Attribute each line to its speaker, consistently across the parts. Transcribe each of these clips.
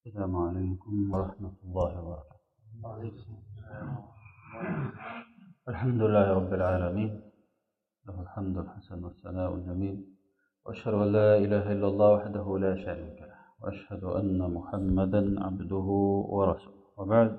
Speaker 1: السلام عليكم ورحمة الله وبركاته الحمد لله رب العالمين له الحمد الحسن والثناء الجميل وأشهد أن لا إله إلا الله وحده لا شريك له وأشهد أن محمدا عبده ورسوله وبعد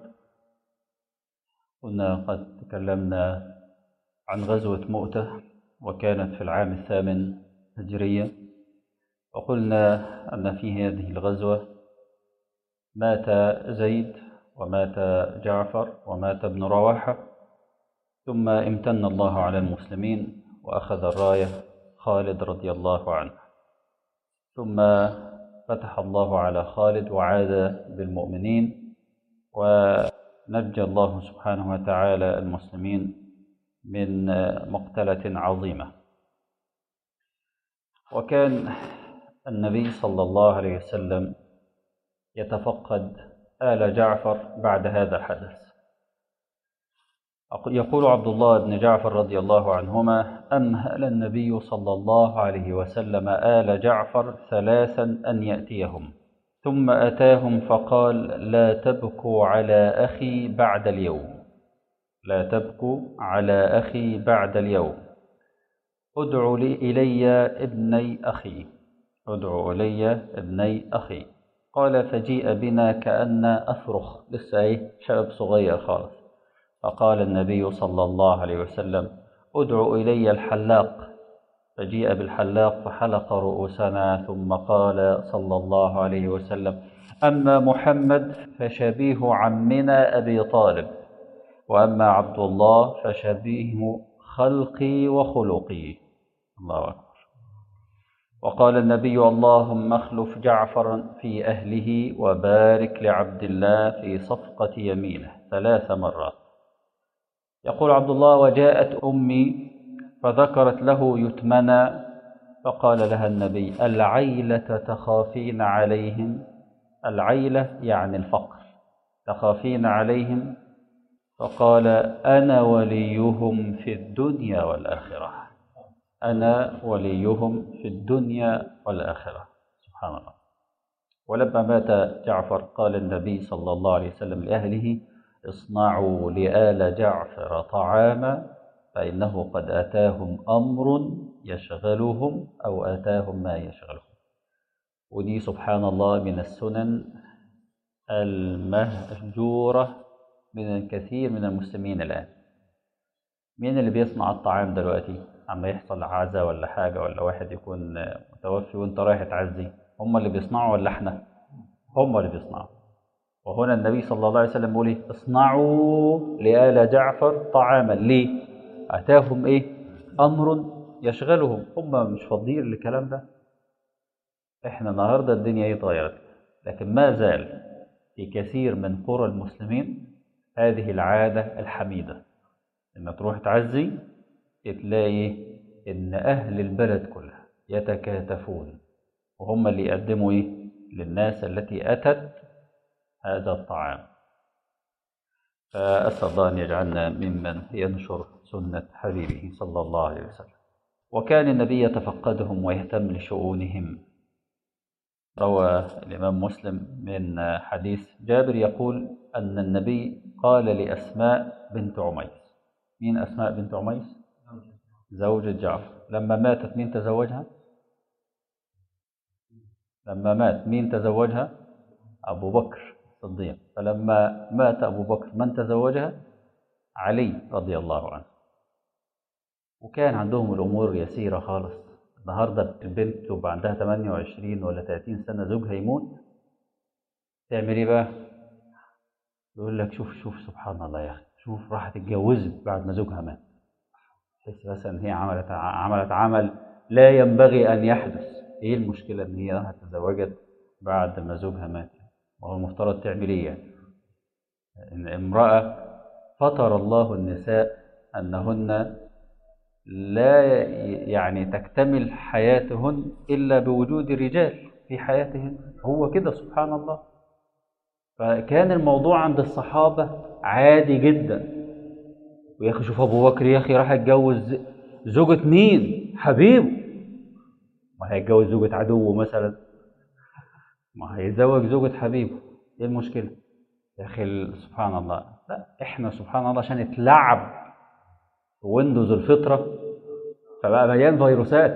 Speaker 1: كنا قد تكلمنا عن غزوة مؤتة وكانت في العام الثامن هجرية وقلنا أن في هذه الغزوة مات زيد ومات جعفر ومات ابن رواحة ثم امتن الله على المسلمين وأخذ الراية خالد رضي الله عنه ثم فتح الله على خالد وعاد بالمؤمنين ونجى الله سبحانه وتعالى المسلمين من مقتلة عظيمة وكان النبي صلى الله عليه وسلم يتفقد آل جعفر بعد هذا الحدث يقول عبد الله بن جعفر رضي الله عنهما أمهل النبي صلى الله عليه وسلم آل جعفر ثلاثا أن يأتيهم ثم أتاهم فقال لا تبكوا على أخي بعد اليوم لا تبكوا على أخي بعد اليوم ادعوا لي إلي ابني أخي ادعوا إلي ابني أخي قال فجيء بنا كأن أفرخ لسه ايه شباب صغير خالص فقال النبي صلى الله عليه وسلم ادعوا إلي الحلاق فجيء بالحلاق فحلق رؤوسنا ثم قال صلى الله عليه وسلم أما محمد فشبيه عمنا أبي طالب وأما عبد الله فشبيه خلقي وخلقي الله أكبر وقال النبي اللهم اخلف جعفرا في أهله وبارك لعبد الله في صفقة يمينه ثلاث مرات يقول عبد الله وجاءت أمي فذكرت له يتمنى فقال لها النبي العيلة تخافين عليهم العيلة يعني الفقر تخافين عليهم فقال أنا وليهم في الدنيا والآخرة أنا وليهم في الدنيا والآخرة سبحان الله ولما مات جعفر قال النبي صلى الله عليه وسلم لأهله اصنعوا لآل جعفر طعاما فإنه قد أتاهم أمر يشغلهم أو أتاهم ما يشغلهم ودي سبحان الله من السنن المهجورة من الكثير من المسلمين الآن مين اللي بيصنع الطعام دلوقتي عما يحصل عزا ولا حاجة ولا واحد يكون متوفي وانت رايح تعزي هم اللي بيصنعوا ولا احنا هم اللي بيصنعوا وهنا النبي صلى الله عليه وسلم يقول ايه اصنعوا لآل جعفر طعاما ليه أتاهم ايه أمر يشغلهم هم مش فاضيين للكلام ده احنا النهاردة الدنيا ايه اتغيرت لكن ما زال في كثير من قرى المسلمين هذه العادة الحميدة إن تروح تعزي تلاقي إن أهل البلد كلها يتكاتفون وهم اللي يقدموا إيه للناس التي أتت هذا الطعام فأسأل الله أن يجعلنا ممن ينشر سنة حبيبه صلى الله عليه وسلم وكان النبي يتفقدهم ويهتم لشؤونهم روى الإمام مسلم من حديث جابر يقول أن النبي قال لأسماء بنت عميس مين أسماء بنت عميس؟ زوجة جعفر لما ماتت مين تزوجها؟ لما مات مين تزوجها؟ أبو بكر الصديق فلما مات أبو بكر من تزوجها؟ علي رضي الله عنه وكان عندهم الأمور يسيرة خالص النهاردة البنت تبقى عندها 28 ولا 30 سنة زوجها يموت تعمل إيه بقى؟ يقول لك شوف شوف سبحان الله يا أخي شوف راحت اتجوزت بعد ما زوجها مات تحس مثلا ان هي عملت عملت عمل لا ينبغي ان يحدث ايه المشكله ان هي راحت تزوجت بعد ما زوجها مات وهو المفترض تعمل ايه يعني ان امراه فطر الله النساء انهن لا يعني تكتمل حياتهن الا بوجود الرجال في حياتهن هو كده سبحان الله فكان الموضوع عند الصحابه عادي جدا ويا اخي شوف ابو بكر يا اخي راح يتجوز زوجة مين؟ حبيبه ما هيتجوز زوجة عدوه مثلا ما هيتزوج زوجة حبيبه ايه المشكله يا اخي سبحان الله لا احنا سبحان الله عشان اتلعب ويندوز الفطره فبقى مليان فيروسات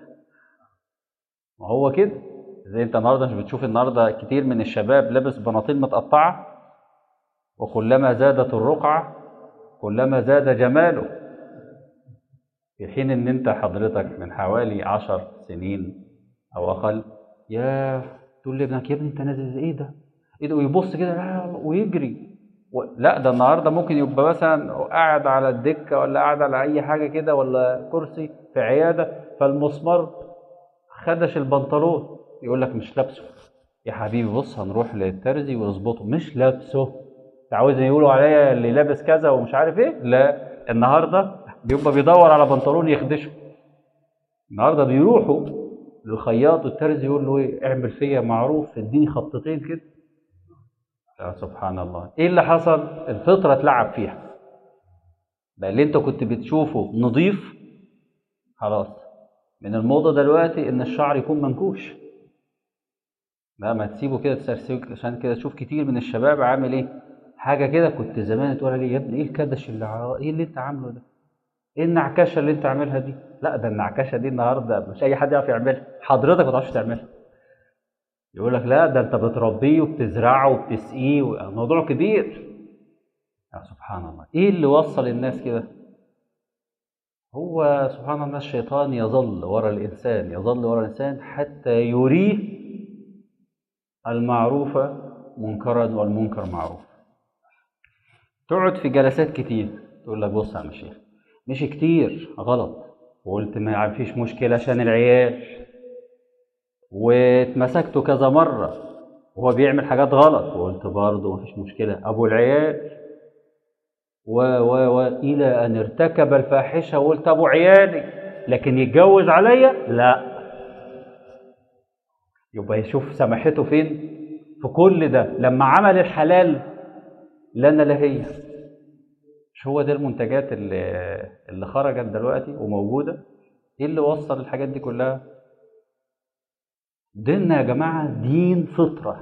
Speaker 1: ما هو كده زي انت النهارده مش بتشوف النهارده كتير من الشباب لابس بناطيل متقطعه وكلما زادت الرقعه كلما زاد جماله في حين ان انت حضرتك من حوالي عشر سنين او اقل يا تقول لابنك يا ابني انت نازل ايه ده؟ ايه ده ويبص كده لا ويجري و... لا ده النهارده ممكن يبقى مثلا قاعد على الدكه ولا قاعد على اي حاجه كده ولا كرسي في عياده فالمسمار خدش البنطلون يقول لك مش لابسه يا حبيبي بص هنروح للترزي ونظبطه مش لابسه عاوز يقولوا عليا اللي لابس كذا ومش عارف ايه لا النهارده بيبقى بيدور على بنطلون يخدشه النهارده بيروحوا للخياط والترزي يقول له ايه اعمل فيا معروف اديني خطتين كده يا سبحان الله ايه اللي حصل الفطره اتلعب فيها بقى اللي انت كنت بتشوفه نظيف خلاص من الموضه دلوقتي ان الشعر يكون منكوش لا ما تسيبه كده تسرسيه عشان كده تشوف كتير من الشباب عامل ايه حاجه كده كنت زمان تقول عليه يا ابني ايه الكدش اللي ع... ايه اللي انت عامله ده ايه النعكشه اللي انت عاملها دي لا ده النعكشه دي النهارده مش اي حد يعرف يعملها حضرتك ما تعرفش تعملها يقول لك لا ده انت بتربيه وبتزرعه وبتسقيه الموضوع كبير يا سبحان الله ايه اللي وصل الناس كده هو سبحان الله الشيطان يظل ورا الانسان يظل ورا الانسان حتى يريه المعروف منكرا والمنكر معروف تقعد في جلسات كتير تقول لك بص يا عم الشيخ مش كتير غلط وقلت ما فيش مشكله عشان العيال واتمسكته كذا مرة وهو بيعمل حاجات غلط وقلت برضه مفيش مشكلة أبو العيال و و و إلى أن ارتكب الفاحشة وقلت أبو عيالي لكن يتجوز عليا لا يبقى يشوف سماحته فين في كل ده لما عمل الحلال لنا لا هي مش هو ده المنتجات اللي اللي خرجت دلوقتي وموجودة ايه اللي وصل الحاجات دي كلها ديننا يا جماعة دين فطرة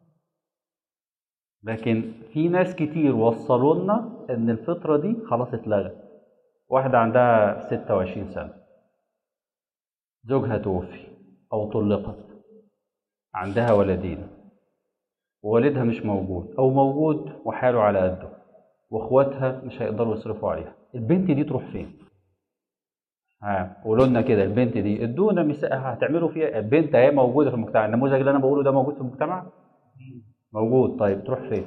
Speaker 1: لكن في ناس كتير وصلوا لنا ان الفطرة دي خلاص اتلغت واحدة عندها 26 سنة زوجها توفي او طلقت عندها ولدين ووالدها مش موجود او موجود وحاله على قده واخواتها مش هيقدروا يصرفوا عليها البنت دي تروح فين ها قولوا لنا كده البنت دي ادونا مثال هتعملوا فيها البنت اهي موجوده في المجتمع النموذج اللي انا بقوله ده موجود في المجتمع موجود طيب تروح فين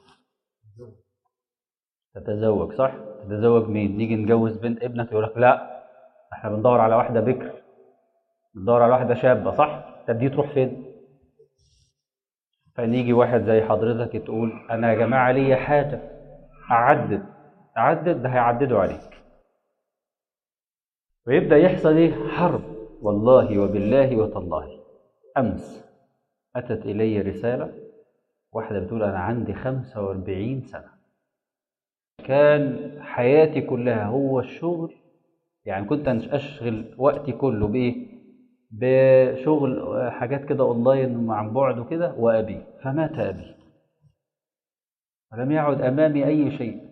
Speaker 1: تتزوج صح تتزوج مين نيجي نجوز بنت ابنك يقول لك لا احنا بندور على واحده بكر بندور على واحده شابه صح طب دي تروح فين فنيجي واحد زي حضرتك تقول انا يا جماعه ليا حاجه اعدد اعدد ده هيعددوا عليك ويبدا يحصل ايه حرب والله وبالله وتالله امس اتت الي رساله واحده بتقول انا عندي 45 سنه كان حياتي كلها هو الشغل يعني كنت اشغل وقتي كله بايه بشغل حاجات كده اونلاين عن بعد وكده وابي فمات ابي ولم يعد امامي اي شيء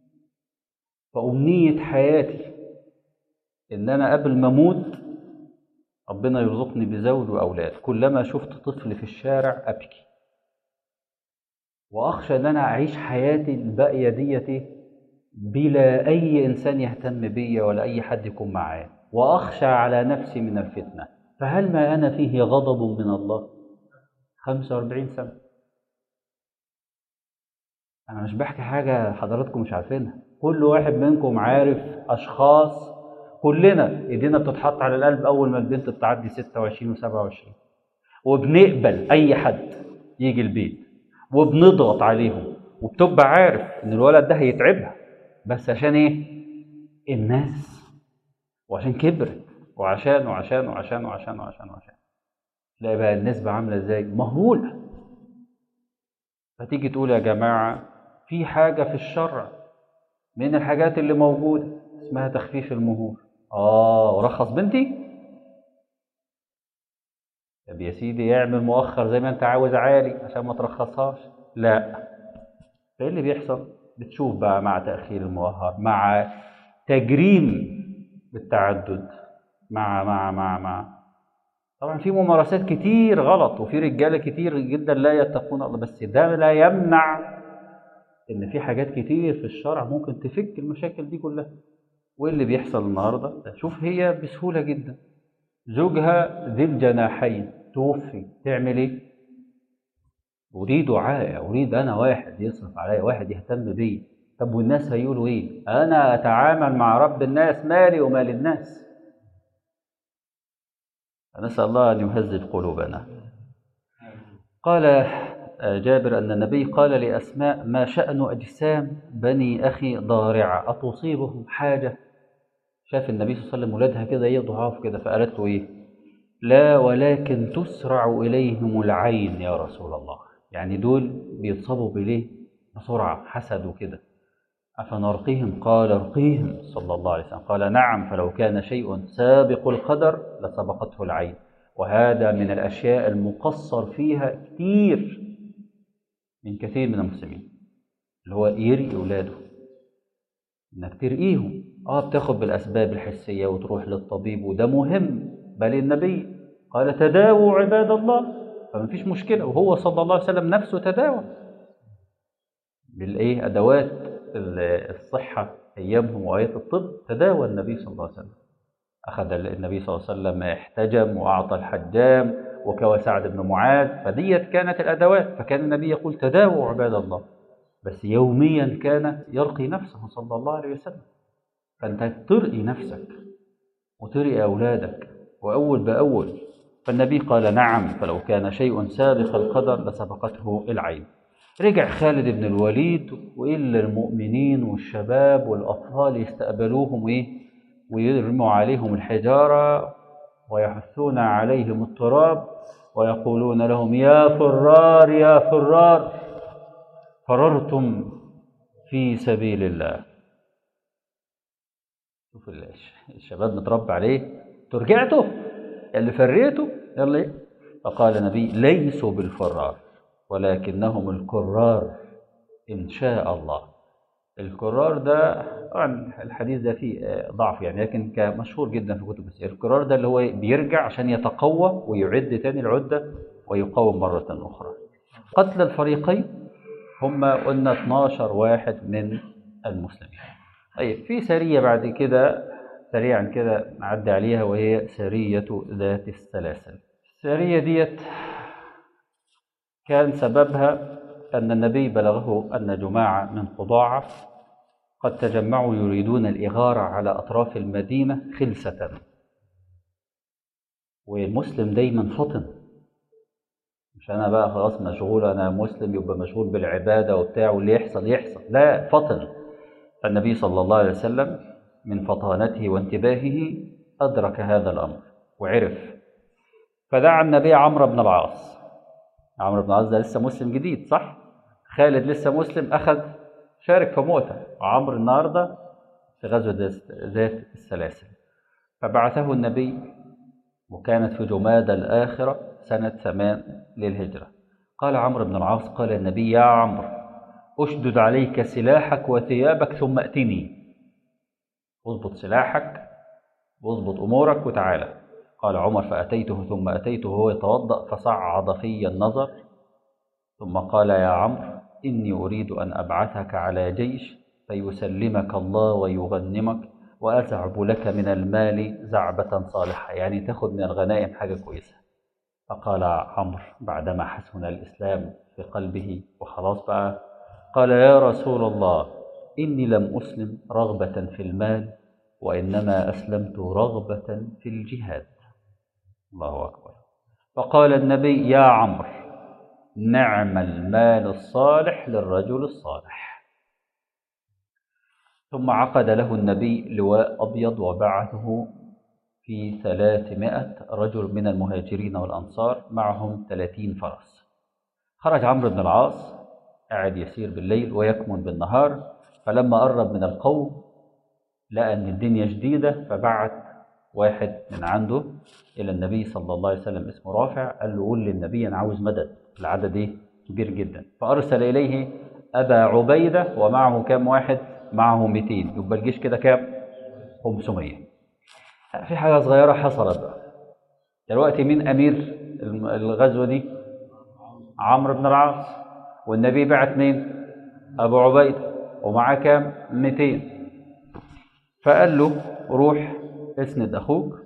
Speaker 1: فامنيه حياتي ان انا قبل ما اموت ربنا يرزقني بزوج واولاد كلما شفت طفل في الشارع ابكي واخشى ان انا اعيش حياتي الباقيه ديتي بلا اي انسان يهتم بيا ولا اي حد يكون معايا واخشى على نفسي من الفتنه فهل ما انا فيه غضب من الله 45 سنه انا مش بحكي حاجه حضراتكم مش عارفينها كل واحد منكم عارف اشخاص كلنا ايدينا بتتحط على القلب اول ما البنت بتعدي 26 و27 وبنقبل اي حد يجي البيت وبنضغط عليهم وبتبقى عارف ان الولد ده هيتعبها بس عشان ايه الناس وعشان كبرت وعشان وعشان وعشان وعشان وعشان وعشان تلاقي بقى النسبة عاملة ازاي مهولة فتيجي تقول يا جماعة في حاجة في الشرع من الحاجات اللي موجودة اسمها تخفيف المهور اه ورخص بنتي طب يا سيدي يعمل مؤخر زي ما انت عاوز عالي عشان ما ترخصهاش لا فايه اللي بيحصل بتشوف بقى مع تأخير المؤخر مع تجريم بالتعدد مع مع مع مع طبعا في ممارسات كتير غلط وفي رجاله كتير جدا لا يتقون الله بس ده لا يمنع ان في حاجات كتير في الشرع ممكن تفك المشاكل دي كلها وايه اللي بيحصل النهارده شوف هي بسهوله جدا زوجها ذي الجناحين توفي تعمل ايه اريد عائله اريد انا واحد يصرف عليا واحد يهتم بي طب والناس هيقولوا ايه انا اتعامل مع رب الناس مالي ومال الناس نسال الله ان يهذب قلوبنا قال جابر أن النبي قال لأسماء ما شأن أجسام بني أخي ضارعة أتصيبهم حاجة شاف النبي صلى الله عليه وسلم ولادها كده إيه ضعاف كده فقالت له إيه لا ولكن تسرع إليهم العين يا رسول الله يعني دول بيتصابوا بليه بسرعة حسد وكده أفنرقيهم قال ارقيهم صلى الله عليه وسلم قال نعم فلو كان شيء سابق القدر لسبقته العين وهذا من الأشياء المقصر فيها كتير من كثير من المسلمين اللي هو يرقي اولاده انك ترقيهم اه بتاخد بالاسباب الحسيه وتروح للطبيب وده مهم بل النبي قال تداووا عباد الله فما فيش مشكله وهو صلى الله عليه وسلم نفسه تداوى بالايه ادوات الصحه ايامهم وايات الطب تداوى النبي صلى الله عليه وسلم اخذ النبي صلى الله عليه وسلم احتجم واعطى الحجام وكوى سعد بن معاذ فديت كانت الأدوات فكان النبي يقول تداووا عباد الله بس يوميا كان يرقي نفسه صلى الله عليه وسلم فأنت ترقي نفسك وترقي أولادك وأول بأول فالنبي قال نعم فلو كان شيء سابق القدر لسبقته العين رجع خالد بن الوليد وإلا المؤمنين والشباب والأطفال يستقبلوهم وإيه ويرموا عليهم الحجارة ويحثون عليهم التراب ويقولون لهم يا فرار يا فرار فررتم في سبيل الله شوف الشباب متربى عليه ترجعته اللي فريته يلا ايه فقال النبي ليسوا بالفرار ولكنهم الكرار ان شاء الله الكرار ده طبعا الحديث ده فيه ضعف يعني لكن كمشهور جدا في كتب السير الكرار ده اللي هو بيرجع عشان يتقوى ويعد تاني العدة ويقاوم مرة أخرى قتل الفريقين هم قلنا 12 واحد من المسلمين طيب في سرية بعد كده سريعا كده نعدي عليها وهي سرية ذات السلاسل السرية ديت كان سببها أن النبي بلغه أن جماعة من قضاعة قد تجمعوا يريدون الإغارة على أطراف المدينة خلسة والمسلم دايما فطن مش أنا بقى خلاص مشغول أنا مسلم يبقى مشغول بالعبادة وبتاع واللي يحصل يحصل لا فطن فالنبي صلى الله عليه وسلم من فطانته وانتباهه أدرك هذا الأمر وعرف فدعا النبي عمرو بن العاص عمرو بن العاص ده لسه مسلم جديد صح؟ خالد لسه مسلم أخذ شارك في موته وعمرو النهارده في غزوة ذات السلاسل فبعثه النبي وكانت في جماد الآخرة سنة ثمان للهجرة قال عمرو بن العاص قال النبي يا عمرو أشدد عليك سلاحك وثيابك ثم أتني اضبط سلاحك واضبط أمورك وتعالى قال عمر فأتيته ثم أتيته وهو يتوضأ فصعد في النظر ثم قال يا عمرو إني أريد أن أبعثك على جيش فيسلمك الله ويغنمك وأزعب لك من المال زعبة صالحة يعني تاخد من الغنائم حاجة كويسة فقال عمرو بعدما حسن الإسلام في قلبه وخلاص بقى قال يا رسول الله إني لم أسلم رغبة في المال وإنما أسلمت رغبة في الجهاد الله أكبر فقال النبي يا عمرو نعم المال الصالح للرجل الصالح ثم عقد له النبي لواء أبيض وبعثه في ثلاثمائة رجل من المهاجرين والأنصار معهم ثلاثين فرس خرج عمرو بن العاص قاعد يسير بالليل ويكمن بالنهار فلما قرب من القوم لقى أن الدنيا شديدة فبعت واحد من عنده إلى النبي صلى الله عليه وسلم اسمه رافع قال له قول للنبي أنا عاوز مدد العدد إيه كبير جدا فأرسل إليه أبا عبيدة ومعه كام واحد معه 200 يبقى الجيش كده كام 500 في حاجة صغيرة حصلت بقى دلوقتي مين أمير الغزوة دي عمرو بن العاص والنبي بعت مين أبو عبيدة ومعاه كام 200 فقال له روح اسند أخوك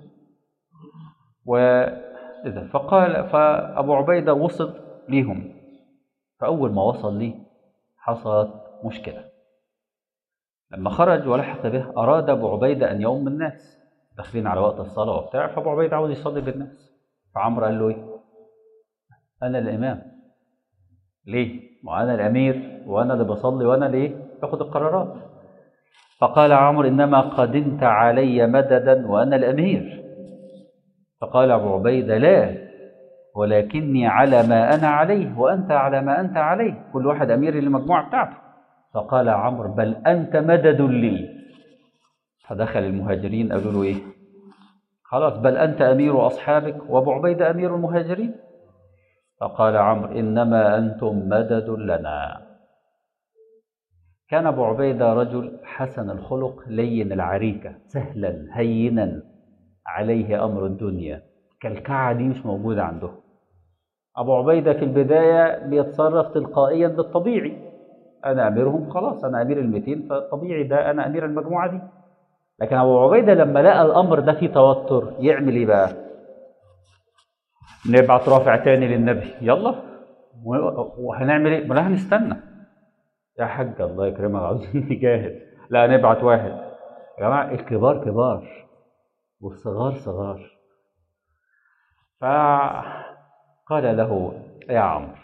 Speaker 1: وإذا فقال فأبو عبيدة وصل ليهم فأول ما وصل ليه حصلت مشكلة لما خرج ولحق به أراد أبو عبيدة أن يؤم الناس داخلين على وقت الصلاة وبتاع فأبو عبيدة عاوز يصلي بالناس فعمرو قال له إيه؟ أنا الإمام ليه؟ وأنا الأمير وأنا اللي بصلي وأنا اللي إيه؟ باخد القرارات فقال عمرو إنما قدمت علي مددا وأنا الأمير فقال أبو عبيدة لا ولكني على ما أنا عليه وأنت على ما أنت عليه كل واحد أمير للمجموعة بتاعته فقال عمرو بل أنت مدد لي فدخل المهاجرين قالوا له إيه خلاص بل أنت أمير أصحابك وأبو عبيدة أمير المهاجرين فقال عمرو إنما أنتم مدد لنا كان أبو عبيدة رجل حسن الخلق لين العريكة سهلا هينا عليه أمر الدنيا كالكعة دي مش موجودة عنده أبو عبيدة في البداية بيتصرف تلقائيا بالطبيعي أنا أميرهم خلاص أنا أمير المتين فطبيعي ده أنا أمير المجموعة دي لكن أبو عبيدة لما لقى الأمر ده فيه توتر يعمل إيه بقى؟ نبعت رافع تاني للنبي يلا وهنعمل إيه؟ ما لا هنستنى يا حاج الله يكرمك عاوزين نجاهد لا نبعت واحد يا جماعة الكبار كبار والصغار صغار فقال له يا عمرو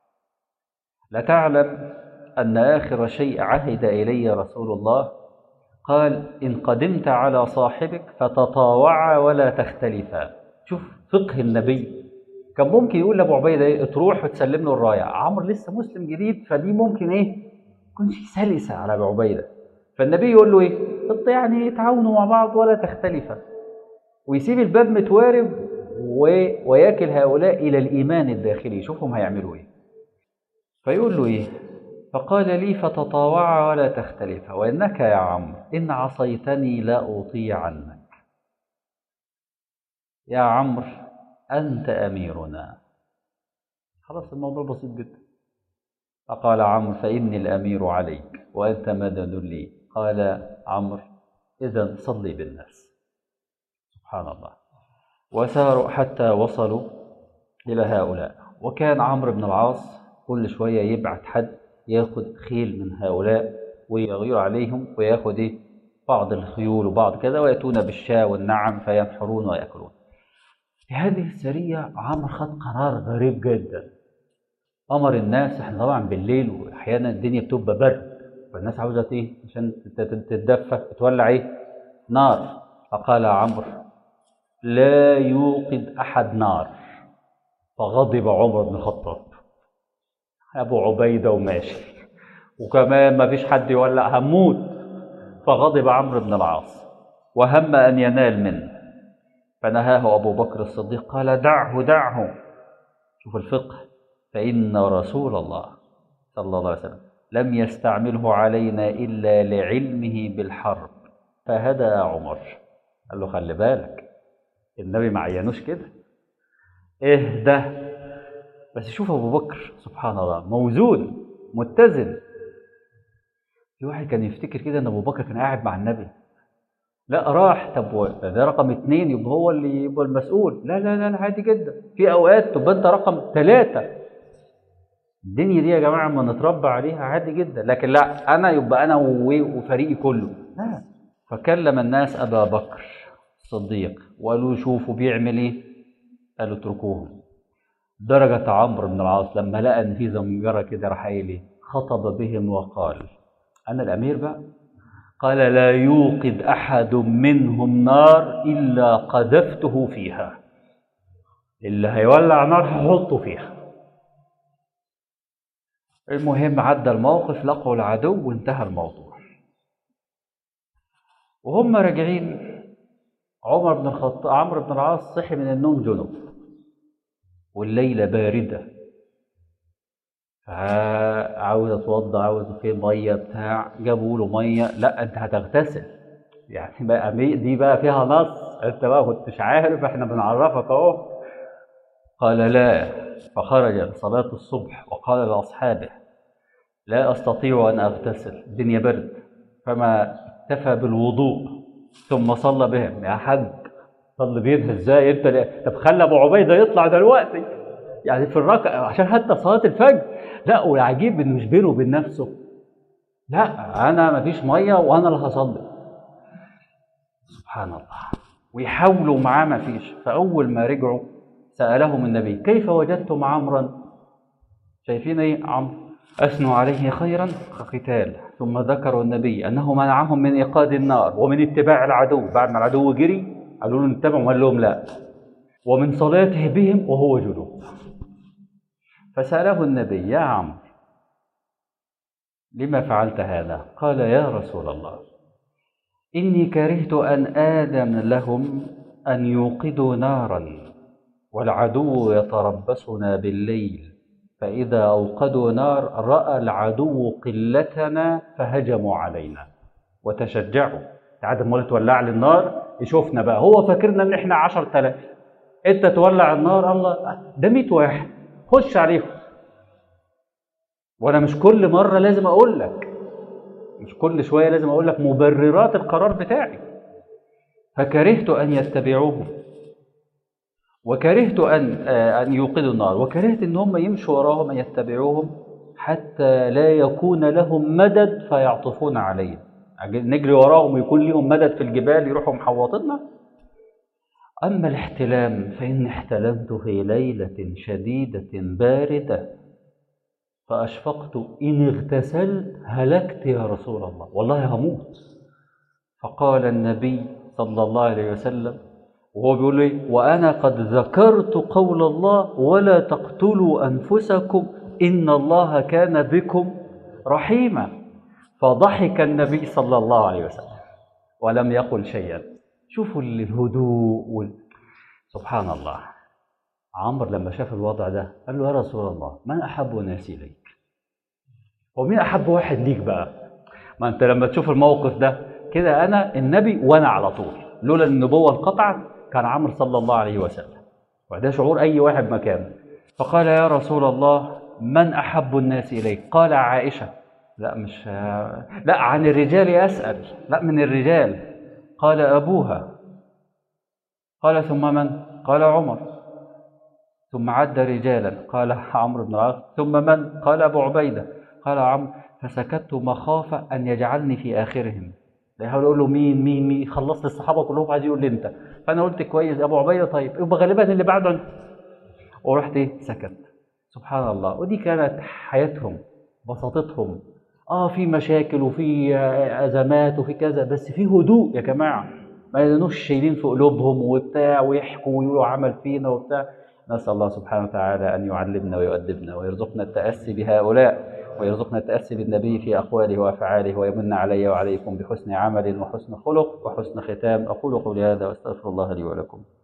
Speaker 1: لتعلم أن آخر شيء عهد إلي رسول الله قال إن قدمت على صاحبك فتطاوعا ولا تختلفا شوف فقه النبي كان ممكن يقول لأبو عبيدة إيه تروح وتسلم له الراية عمرو لسه مسلم جديد فدي ممكن إيه تكونش سلسة على أبو عبيدة فالنبي يقول له إيه يعني تعاونوا مع بعض ولا تختلفا ويسيب الباب متوارب وياكل هؤلاء إلى الإيمان الداخلي شوفهم هيعملوا إيه فيقول له إيه فقال لي فتطاوعا ولا تختلفا وإنك يا عمرو إن عصيتني لا أطيع عنك يا عمرو أنت أميرنا خلاص الموضوع بسيط جدا فقال عمرو فإني الأمير عليك وأنت مدد لي قال عمرو إذا صلي بالناس سبحان الله وساروا حتى وصلوا إلى هؤلاء وكان عمرو بن العاص كل شوية يبعت حد ياخد خيل من هؤلاء ويغير عليهم وياخد إيه بعض الخيول وبعض كذا ويأتون بالشاة والنعم فينحرون ويأكلون في هذه السرية عمرو خد قرار غريب جدا أمر الناس احنا طبعا بالليل وأحيانا الدنيا بتبقى برد فالناس عاوزة إيه عشان تتدفى تولع إيه نار فقال عمرو لا يوقد أحد نار فغضب عمر بن الخطاب أبو عبيدة وماشي وكمان ما فيش حد يولع هموت فغضب عمرو بن العاص وهم أن ينال منه فنهاه أبو بكر الصديق قال دعه دعه شوف الفقه فإن رسول الله صلى الله عليه وسلم لم يستعمله علينا إلا لعلمه بالحرب فهدى عمر قال له خلي بالك النبي ما عينوش كده اهدى بس شوف ابو بكر سبحان الله موزون متزن في واحد كان يفتكر كده ان ابو بكر كان قاعد مع النبي لا راح طب ده رقم اثنين يبقى هو اللي يبقى المسؤول لا لا لا عادي جدا في اوقات تبقى انت رقم ثلاثة الدنيا دي يا جماعه ما نتربى عليها عادي جدا لكن لا انا يبقى انا وفريقي كله لا فكلم الناس ابا بكر الصديق وقالوا شوفوا بيعمل ايه قالوا اتركوهم درجة عمرو بن العاص لما لقى ان في زمجرة كده راح قايل ايه خطب بهم وقال انا الامير بقى قال لا يوقد احد منهم نار الا قذفته فيها اللي هيولع نار هحطه فيها المهم عدى الموقف لقوا العدو وانتهى الموضوع وهم راجعين عمر بن الخطاب عمرو بن العاص صحي من النوم جنب والليلة باردة فعاوز اتوضى عاوز في ميه بتاع جابوا له ميه لا انت هتغتسل يعني بقى دي بقى فيها نص انت بقى كنتش عارف احنا بنعرفك اهو قال لا فخرج لصلاة الصبح وقال لأصحابه لا أستطيع أن أغتسل الدنيا برد فما اكتفى بالوضوء ثم صلى بهم يا حاج صلي بيهم ازاي انت ليه؟ طب خلى ابو عبيده يطلع دلوقتي يعني في الركعه عشان حتى صلاه الفجر لا والعجيب انه مش بينه وبين نفسه لا انا مفيش ميه وانا اللي هصلي سبحان الله ويحاولوا معاه مفيش فاول ما رجعوا سالهم النبي كيف وجدتم عمرا شايفين ايه عمرو اثنوا عليه خيرا كقتال ثم ذكروا النبي انه منعهم من ايقاد النار ومن اتباع العدو بعد ما العدو جري قالوا له نتبعهم قال لهم لا ومن صلاته بهم وهو جنوب فسأله النبي يا عمرو لما فعلت هذا قال يا رسول الله إني كرهت أن آذن لهم أن يوقدوا نارا والعدو يتربصنا بالليل فإذا أوقدوا نار رأى العدو قلتنا فهجموا علينا وتشجعوا تعال ما تولع لي النار يشوفنا بقى هو فاكرنا ان احنا 10000 انت تولع النار الله ده 100 واحد خش عليهم وانا مش كل مره لازم اقول لك مش كل شويه لازم اقول لك مبررات القرار بتاعي فكرهت ان يتبعوهم وكرهت ان ان يوقدوا النار وكرهت ان هم يمشوا وراهم ان يتبعوهم حتى لا يكون لهم مدد فيعطفون عليه نجري وراهم ويكون لهم مدد في الجبال يروحوا محوطيننا أما الاحتلام فإن احتلمت في ليلة شديدة باردة فأشفقت إن اغتسلت هلكت يا رسول الله والله هموت فقال النبي صلى الله عليه وسلم وهو بيقول لي وأنا قد ذكرت قول الله ولا تقتلوا أنفسكم إن الله كان بكم رحيما فضحك النبي صلى الله عليه وسلم ولم يقل شيئا شوفوا الهدوء وال... سبحان الله عمرو لما شاف الوضع ده قال له يا رسول الله من احب الناس اليك ومين احب واحد ليك بقى ما انت لما تشوف الموقف ده كده انا النبي وانا على طول لولا النبوه انقطعت كان عمرو صلى الله عليه وسلم وده شعور اي واحد مكانه فقال يا رسول الله من احب الناس اليك قال عائشه لا مش لا عن الرجال اسال لا من الرجال قال ابوها قال ثم من قال عمر ثم عد رجالا قال عمرو بن العاص ثم من قال ابو عبيده قال عمرو فسكت مخافه ان يجعلني في اخرهم يحاول يقول له مين مين مين خلصت الصحابه كلهم عايز يقول لي انت فانا قلت كويس ابو عبيده طيب يبقى غالبا اللي بعده انت ورحت ايه سكت سبحان الله ودي كانت حياتهم بساطتهم اه في مشاكل وفي ازمات وفي كذا بس في هدوء يا جماعه ما يدنوش شايلين في قلوبهم وبتاع ويحكوا ويقولوا عمل فينا وبتاع نسال الله سبحانه وتعالى ان يعلمنا ويؤدبنا ويرزقنا التاسي بهؤلاء ويرزقنا التاسي بالنبي في اقواله وافعاله ويمن علي وعليكم بحسن عمل وحسن خلق وحسن ختام اقول قولي هذا واستغفر الله لي ولكم